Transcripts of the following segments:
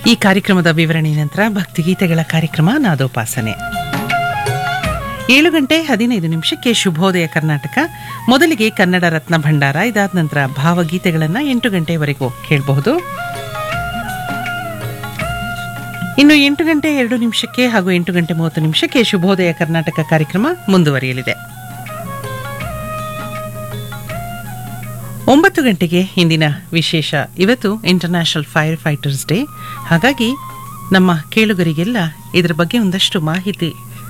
ಈ ಕಾರ್ಯಕ್ರಮದ ವಿವರಣೆ ನಂತರ ಭಕ್ತಿಗೀತೆಗಳ ಕಾರ್ಯಕ್ರಮ ನಾದೋಪಾಸನೆ ಏಳು ಗಂಟೆ ಹದಿನೈದು ನಿಮಿಷಕ್ಕೆ ಶುಭೋದಯ ಕರ್ನಾಟಕ ಮೊದಲಿಗೆ ಕನ್ನಡ ರತ್ನ ಭಂಡಾರ ಇದಾದ ನಂತರ ಭಾವಗೀತೆಗಳನ್ನು ಎಂಟು ಗಂಟೆವರೆಗೂ ಕೇಳಬಹುದು ಇನ್ನು ಎಂಟು ಗಂಟೆ ಎರಡು ನಿಮಿಷಕ್ಕೆ ಹಾಗೂ ಎಂಟು ಗಂಟೆ ಮೂವತ್ತು ನಿಮಿಷಕ್ಕೆ ಶುಭೋದಯ ಕರ್ನಾಟಕ ಕಾರ್ಯಕ್ರಮ ಮುಂದುವರಿಯಲಿದೆ ಒಂಬತ್ತು ಗಂಟೆಗೆ ಇಂದಿನ ವಿಶೇಷ ಇವತ್ತು ಇಂಟರ್ನ್ಯಾಷನಲ್ ಫೈರ್ ಫೈಟರ್ಸ್ ಡೇ ಹಾಗಾಗಿ ನಮ್ಮ ಕೇಳುಗರಿಗೆಲ್ಲ ಇದರ ಬಗ್ಗೆ ಒಂದಷ್ಟು ಮಾಹಿತಿ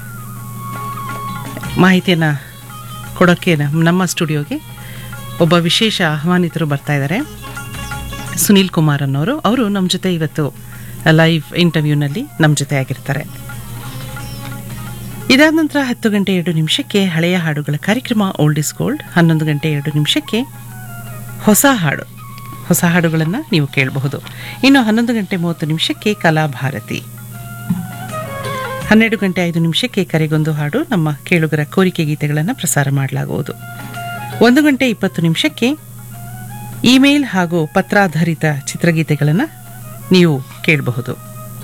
ಮಾಹಿತಿಯನ್ನು ಕೊಡೋಕ್ಕೆ ನಮ್ಮ- ನಮ್ಮ ಸ್ಟುಡಿಯೋಗೆ ಒಬ್ಬ ವಿಶೇಷ ಆಹ್ವಾನಿತರು ಬರ್ತಾ ಇದ್ದಾರೆ ಸುನೀಲ್ ಕುಮಾರ್ ಅನ್ನೋರು ಅವರು ನಮ್ಮ ಜೊತೆ ಇವತ್ತು ಲೈವ್ ಇಂಟರ್ವ್ಯೂನಲ್ಲಿ ನಮ್ಮ ಜೊತೆ ಆಗಿರ್ತಾರೆ ಇದಾದ ನಂತರ ಹತ್ತು ಗಂಟೆ ಎರಡು ನಿಮಿಷಕ್ಕೆ ಹಳೆಯ ಹಾಡುಗಳ ಕಾರ್ಯಕ್ರಮ ಓಲ್ಡ್ ಇಸ್ ಗೋಲ್ಡ್ ಹನ್ನೊಂದು ಗಂಟೆ ಎರಡು ನಿಮಿಷಕ್ಕೆ ಹೊಸ ಹಾಡು ಹೊಸ ಹಾಡುಗಳನ್ನು ನೀವು ಕೇಳಬಹುದು ಇನ್ನು ಹನ್ನೊಂದು ಗಂಟೆ ಮೂವತ್ತು ನಿಮಿಷಕ್ಕೆ ಕಲಾಭಾರತಿ ಹನ್ನೆರಡು ಗಂಟೆ ಐದು ನಿಮಿಷಕ್ಕೆ ಕರೆಗೊಂದು ಹಾಡು ನಮ್ಮ ಕೇಳುಗರ ಕೋರಿಕೆ ಗೀತೆಗಳನ್ನು ಪ್ರಸಾರ ಮಾಡಲಾಗುವುದು ಒಂದು ಗಂಟೆ ಇಪ್ಪತ್ತು ನಿಮಿಷಕ್ಕೆ ಇಮೇಲ್ ಹಾಗೂ ಪತ್ರಾಧಾರಿತ ಚಿತ್ರಗೀತೆಗಳನ್ನು ನೀವು ಕೇಳಬಹುದು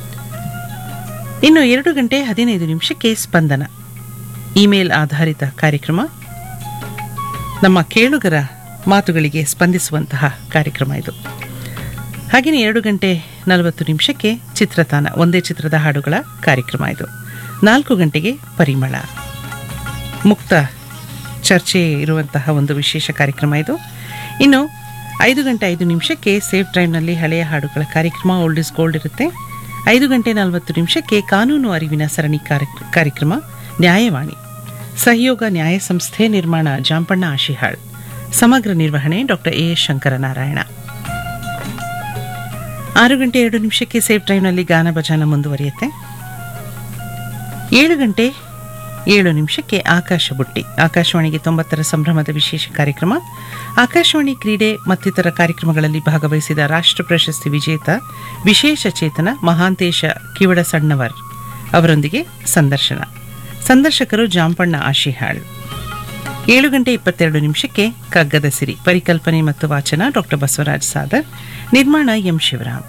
ಇನ್ನು ಎರಡು ಗಂಟೆ ಹದಿನೈದು ನಿಮಿಷಕ್ಕೆ ಸ್ಪಂದನ ಇಮೇಲ್ ಆಧಾರಿತ ಕಾರ್ಯಕ್ರಮ ನಮ್ಮ ಕೇಳುಗರ ಮಾತುಗಳಿಗೆ ಸ್ಪಂದಿಸುವಂತಹ ಕಾರ್ಯಕ್ರಮ ಇದು ಹಾಗೆಯೇ ಎರಡು ಗಂಟೆ ನಲವತ್ತು ನಿಮಿಷಕ್ಕೆ ಚಿತ್ರತಾನ ಒಂದೇ ಚಿತ್ರದ ಹಾಡುಗಳ ಕಾರ್ಯಕ್ರಮ ಇದು ನಾಲ್ಕು ಗಂಟೆಗೆ ಪರಿಮಳ ಮುಕ್ತ ಚರ್ಚೆ ಇರುವಂತಹ ಒಂದು ವಿಶೇಷ ಕಾರ್ಯಕ್ರಮ ಇದು ಇನ್ನು ಐದು ಗಂಟೆ ಐದು ನಿಮಿಷಕ್ಕೆ ಸೇಫ್ ಡ್ರೈವ್ನಲ್ಲಿ ಹಳೆಯ ಹಾಡುಗಳ ಕಾರ್ಯಕ್ರಮ ಓಲ್ಡ್ ಇಸ್ ಗೋಲ್ಡ್ ಇರುತ್ತೆ ಐದು ಗಂಟೆ ನಲವತ್ತು ನಿಮಿಷಕ್ಕೆ ಕಾನೂನು ಅರಿವಿನ ಸರಣಿ ಕಾರ್ಯ- ಕಾರ್ಯಕ್ರಮ ನ್ಯಾಯವಾಣಿ ಸಹಯೋಗ ನ್ಯಾಯ ಸಂಸ್ಥೆ ನಿರ್ಮಾಣ ಜಾಂಪಣ್ಣ ಆಶಿಹಾಳ್ ಸಮಗ್ರ ನಿರ್ವಹಣೆ ಡಾಕ್ಟರ್ ಎ ಶಂಕರನಾರಾಯಣ ಆರು ಗಂಟೆ ಎರಡು ನಿಮಿಷಕ್ಕೆ ಸೇಫ್ ಡ್ರೈವ್ನಲ್ಲಿ ಗಾನ ಭಜಾನ ಮುಂದುವರಿಯುತ್ತೆ ಏಳು ಗಂಟೆ ಏಳು ನಿಮಿಷಕ್ಕೆ ಆಕಾಶ ಬುಟ್ಟಿ ಆಕಾಶವಾಣಿಗೆ ತೊಂಬತ್ತರ ಸಂಭ್ರಮದ ವಿಶೇಷ ಕಾರ್ಯಕ್ರಮ ಆಕಾಶವಾಣಿ ಕ್ರೀಡೆ ಮತ್ತಿತರ ಕಾರ್ಯಕ್ರಮಗಳಲ್ಲಿ ಭಾಗವಹಿಸಿದ ರಾಷ್ಟ್ರ ಪ್ರಶಸ್ತಿ ವಿಜೇತ ವಿಶೇಷ ಚೇತನ ಮಹಾಂತೇಶ ಕಿವಡ ಸಣ್ಣವರ್ ಅವರೊಂದಿಗೆ ಸಂದರ್ಶನ ಸಂದರ್ಶಕರು ಜಾಂಪಣ್ಣ ಆಶಿಹಾಳ್ ಏಳು ಗಂಟೆ ಇಪ್ಪತ್ತೆರಡು ನಿಮಿಷಕ್ಕೆ ಕಗ್ಗದ ಸಿರಿ ಪರಿಕಲ್ಪನೆ ಮತ್ತು ವಾಚನ ಡಾಕ್ಟರ್ ಬಸವರಾಜ್ ಸಾದರ್ ನಿರ್ಮಾಣ ಎಂ ಶಿವರಾಮ್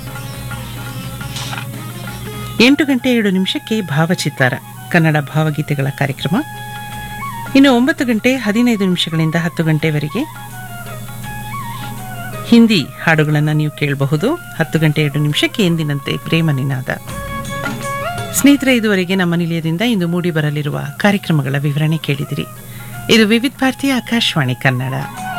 ಎಂಟು ಗಂಟೆ ಏಳು ನಿಮಿಷಕ್ಕೆ ಭಾವಚಿತ್ತಾರ ಕನ್ನಡ ಭಾವಗೀತೆಗಳ ಕಾರ್ಯಕ್ರಮ ಇನ್ನು ಒಂಬತ್ತು ಗಂಟೆ ಹದಿನೈದು ನಿಮಿಷಗಳಿಂದ ಹತ್ತು ಗಂಟೆವರೆಗೆ ಹಿಂದಿ ಹಾಡುಗಳನ್ನು ನೀವು ಕೇಳಬಹುದು ಹತ್ತು ಗಂಟೆ ಎರಡು ನಿಮಿಷಕ್ಕೆ ಎಂದಿನಂತೆ ಪ್ರೇಮ ನಿನಾದ ಸ್ನೇಹಿತರೆ ಇದುವರೆಗೆ ನಮ್ಮ ನಿಲಯದಿಂದ ಇಂದು ಮೂಡಿ ಬರಲಿರುವ ಕಾರ್ಯಕ್ರಮಗಳ ವಿವರಣೆ ಕೇಳಿದಿರಿ ಇದು ವಿವಿಧ ಭಾರತೀಯ ಆಕಾಶವಾಣಿ ಕನ್ನಡ